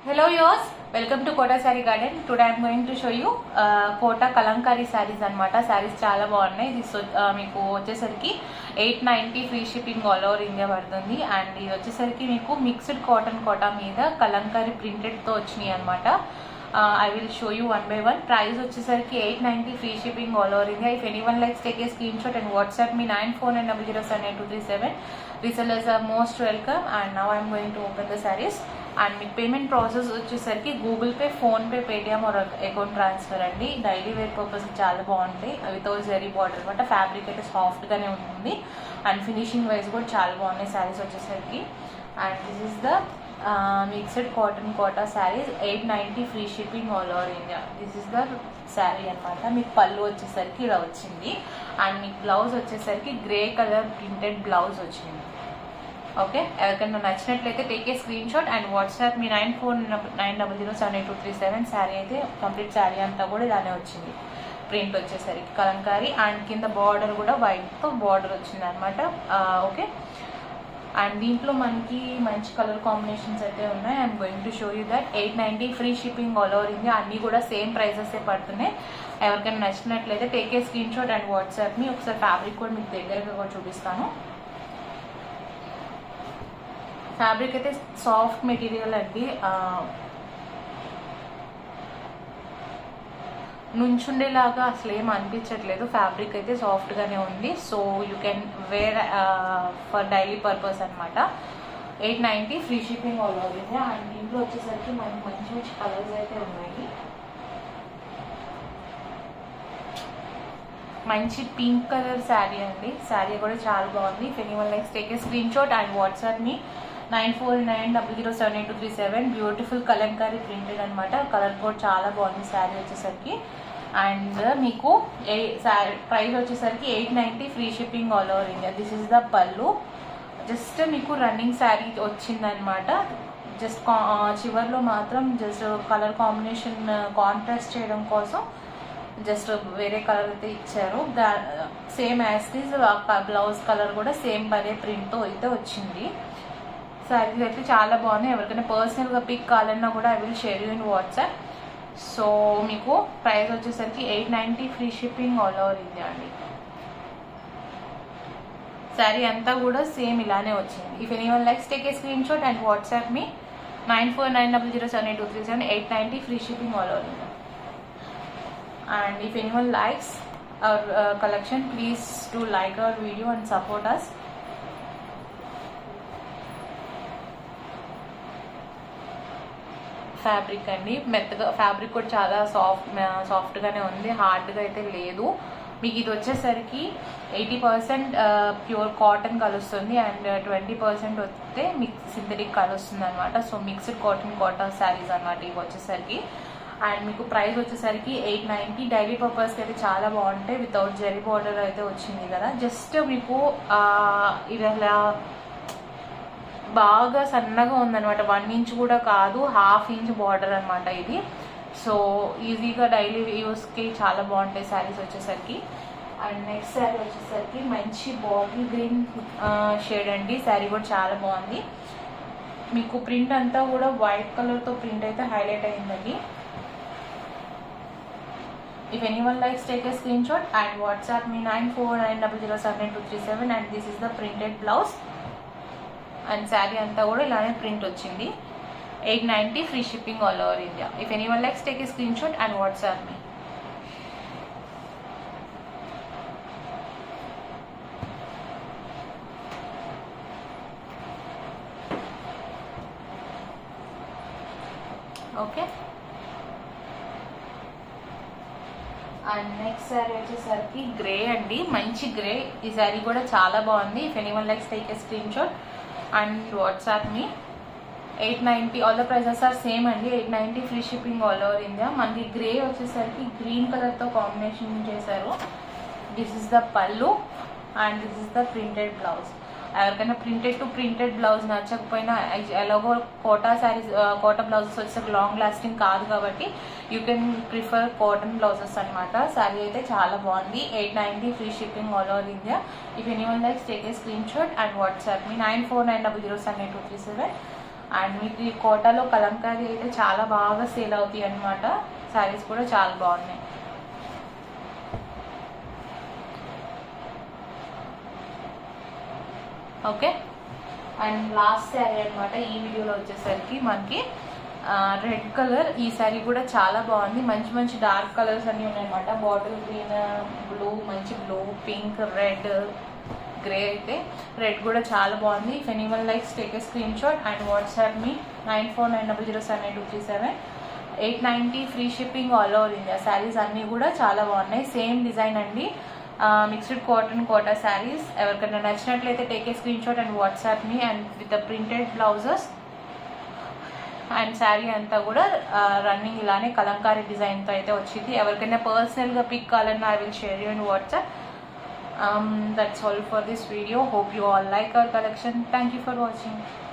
Hello yours, welcome to Kota Sari Garden. Today I'm going to show you uh, Kota Kalamkari saris అన్నమాట శారీస్ చాలా బాగున్నాయి ఇది so- ఆ, మీకు వచ్చేసరికి eight ninety free shipping all over India పడుతుంది అండ్ ఇది వచ్చేసరికి మీకు మిక్స్డ్ కాటన్ కోటా మీద కలంకారీ ప్రింటెడ్తో వచ్చినాయి అనమాట I will show you one by one price వచ్చేసరికి eight ninety free shipping all over India if anyone likes take a screenshot and WhatsApp me nine four nine double zero seven eight two three seven resellers are most welcome and now I'm going to open the saris and మీకు payment process వచ్చేసరికి Google Pay PhonePe Paytm or account transfer అండి daily wear purpose చాలా బాగుంటాయి without zari border అనమాట fabric అయితే సాఫ్ట్గానే ఉంటుంది and finishing wise కూడా చాలా బాగున్నాయి శారీస్ వచ్చేసరికి and this is the mixed cotton Kota saris eight ninety free shipping all over India this is the sari అనమాట మీకు పళ్ళు వచ్చేసరికి ఇలా వచ్చింది అండ్ మీకు బ్లౌజ్ వచ్చేసరికి గ్రే కలర్ ప్రింటెడ్ బ్లౌజ్ వచ్చింది ఓకే ఎవరికైనా నచ్చినట్లయితే take a screenshot and WhatsApp me nine four nine double zero seven eight two three seven sari అయితే కంప్లీట్ శారీ అంతా కూడా ఇలానే వచ్చింది ప్రింట్ వచ్చేసరికి కలంకారీ అండ్ కింద బార్డర్ కూడా వైట్తో బార్డర్ వచ్చింది అనమాట ఓకే అండ్ దీంట్లో మనకి మంచి కలర్ కాంబినేషన్స్ అయితే ఉన్నాయి I'm going to show you that eight ninety free shipping all over India అన్నీ కూడా సేమ్ ప్రైజెస్ పడుతున్నాయి ఎవరికైనా నచ్చినట్లయితే take a screenshot and వాట్సాప్ని ఒకసారి ఫ్యాబ్రిక్ కూడా మీకు దగ్గరగా కూడా చూపిస్తాను ఫ్యాబ్రిక్ అయితే సాఫ్ట్ మెటీరియల్ అండి ఆ, నుంచుండేలాగా అసలు ఏం అనిపించట్లేదు ఫ్యాబ్రిక్ అయితే సాఫ్ట్గానే ఉంది so you can wear for daily purpose అనమాట eight ninety free shipping all over India and దీంట్లో వచ్చేసరికి మనకి మంచి మంచి కలర్స్ అయితే ఉన్నాయి మంచి పింక్ కలర్ శారీ అండి శారీ కూడా చాలా బాగుంది if anyone likes take a screenshot and WhatsApp me nine four nine double zero seven eight two three seven beautiful Kalamkari printed అనమాట కలర్ కూడా చాలా బాగుంది శారీ వచ్చేసరికి అండ్ మీకు ఏ ప్రైస్ వచ్చేసరికి eight ninety free shipping all over India this is the pallu just మీకు running sari వచ్చిందనమాట just చివర్లో మాత్రం జస్ట్ కలర్ కాంబినేషన్ కాంట్రాస్ట్ చేయడం కోసం జస్ట్ వేరే కలర్ అయితే ఇచ్చారు దా సేమ్ యాస్టీస్ బ్లౌజ్ కలర్ కూడా సేమ్ అదే ప్రింట్తో అయితే వచ్చింది శారీస్ అయితే చాలా బాగున్నాయి ఎవరికైనా పర్సనల్గా పిక్ కావాలన్నా కూడా I will share you in WhatsApp so మీకు ప్రైస్ వచ్చేసరికి eight ninety free shipping all over India అండి శారీ అంతా కూడా సేమ్ ఇలానే వచ్చింది if anyone likes take a screenshot and WhatsApp me nine four nine double zero seven eight two three seven eight ninety free shipping all over India and if anyone likes our uh, collection please do like our video and support us fabric అండి మెత్తగా fabric కూడా చాలా soft సాఫ్ట్గానే ఉంది హార్డ్గా అయితే లేదు మీకు ఇది వచ్చేసరికి ఎయిటీ పర్సెంట్ ప్యూర్ కాటన్ కలుస్తుంది అండ్ ట్వంటీ పర్సెంట్ వస్తే మిక్స్ సింథటిక్ కలుస్తుంది అనమాట so mixed cotton cotton saris అనమాట ఇవి వచ్చేసరికి అండ్ మీకు ప్రైస్ వచ్చేసరికి ఎయిట్ నైంటీ డైలీ పర్పస్కి అయితే చాలా బాగుంటాయి వితౌట్ జెరీ బార్డర్ అయితే వచ్చింది కదా జస్ట్ మీకు ఆ, ఇది అలా బాగా సన్నగా ఉందన్నమాట వన్ ఇంచ్ కూడా కాదు హాఫ్ ఇంచ్ బార్డర్ అనమాట ఇది సో ఈజీగా డైలీ యూస్కి చాలా బాగుంటాయి శారీస్ వచ్చేసరికి అండ్ నెక్స్ట్ శారీ వచ్చేసరికి మంచి బాటిల్ గ్రీన్ షేడ్ అండి శారీ కూడా చాలా బాగుంది మీకు ప్రింట్ అంతా కూడా వైట్ కలర్తో ప్రింట్ అయితే హైలైట్ అయిందండి If anyone likes, take a screenshot and WhatsApp me 9490782237 and this is the printed blouse. And sari అంతా కూడా ఇలానే ప్రింట్ వచ్చింది eight ninety free shipping all over India if anyone likes take a screenshot and WhatsApp me okay and next sari వచ్చేసరికి grey అండి మంచి grey ఈ శారీ కూడా చాలా బాగుంది if anyone likes take a screenshot and WhatsApp me eight ninety all the prices are same అండి eight ninety free shipping all over India మనకి grey వచ్చేసరికి గ్రీన్ కలర్తో కాంబినేషన్ చేశారు this is the pallu and this is the printed blouse ఎవరికైనా printed to printed blouse నచ్చకపోయినా ఎలాగో Kota saris Kota blouses వచ్చేసరికి long lasting కాదు కాబట్టి you can prefer cotton blouses అనమాట శారీ అయితే చాలా బాగుంది eight ninety free shipping all over India if anyone likes take a screenshot and WhatsApp me nine four nine double zero seven eight two three seven and మీకు ఈ కోటాలో కలంకారీ అయితే చాలా బాగా సేల్ అవుతాయి అనమాట శారీస్ కూడా చాలా బాగున్నాయి ఓకే అండ్ లాస్ట్ శారీ అనమాట ఈ వీడియోలో వచ్చేసరికి మనకి రెడ్ కలర్ ఈ శారీ కూడా చాలా బాగుంది మంచి మంచి డార్క్ కలర్స్ అన్ని ఉన్నాయన్నమాట బాటిల్ గ్రీన్ బ్లూ మంచి బ్లూ పింక్ రెడ్ గ్రే అయితే రెడ్ కూడా చాలా బాగుంది if anyone likes take a screenshot and WhatsApp me nine four nine double zero seven eight two three seven eight ninety free shipping all over India saris అన్నీ కూడా చాలా బాగున్నాయి same design అండి mixed cotton Kota saris ఎవరికైనా నచ్చినట్లయితే take a screenshot and WhatsApp me and with the printed blouses and sari అంతా కూడా running ఇలానే కలంకారీ డిజైన్తో అయితే వచ్చింది ఎవరికైనా పర్సనల్గా పిక్ కావాలన్నా I will share you and WhatsApp that's all for this video hope you all like our collection thank you for watching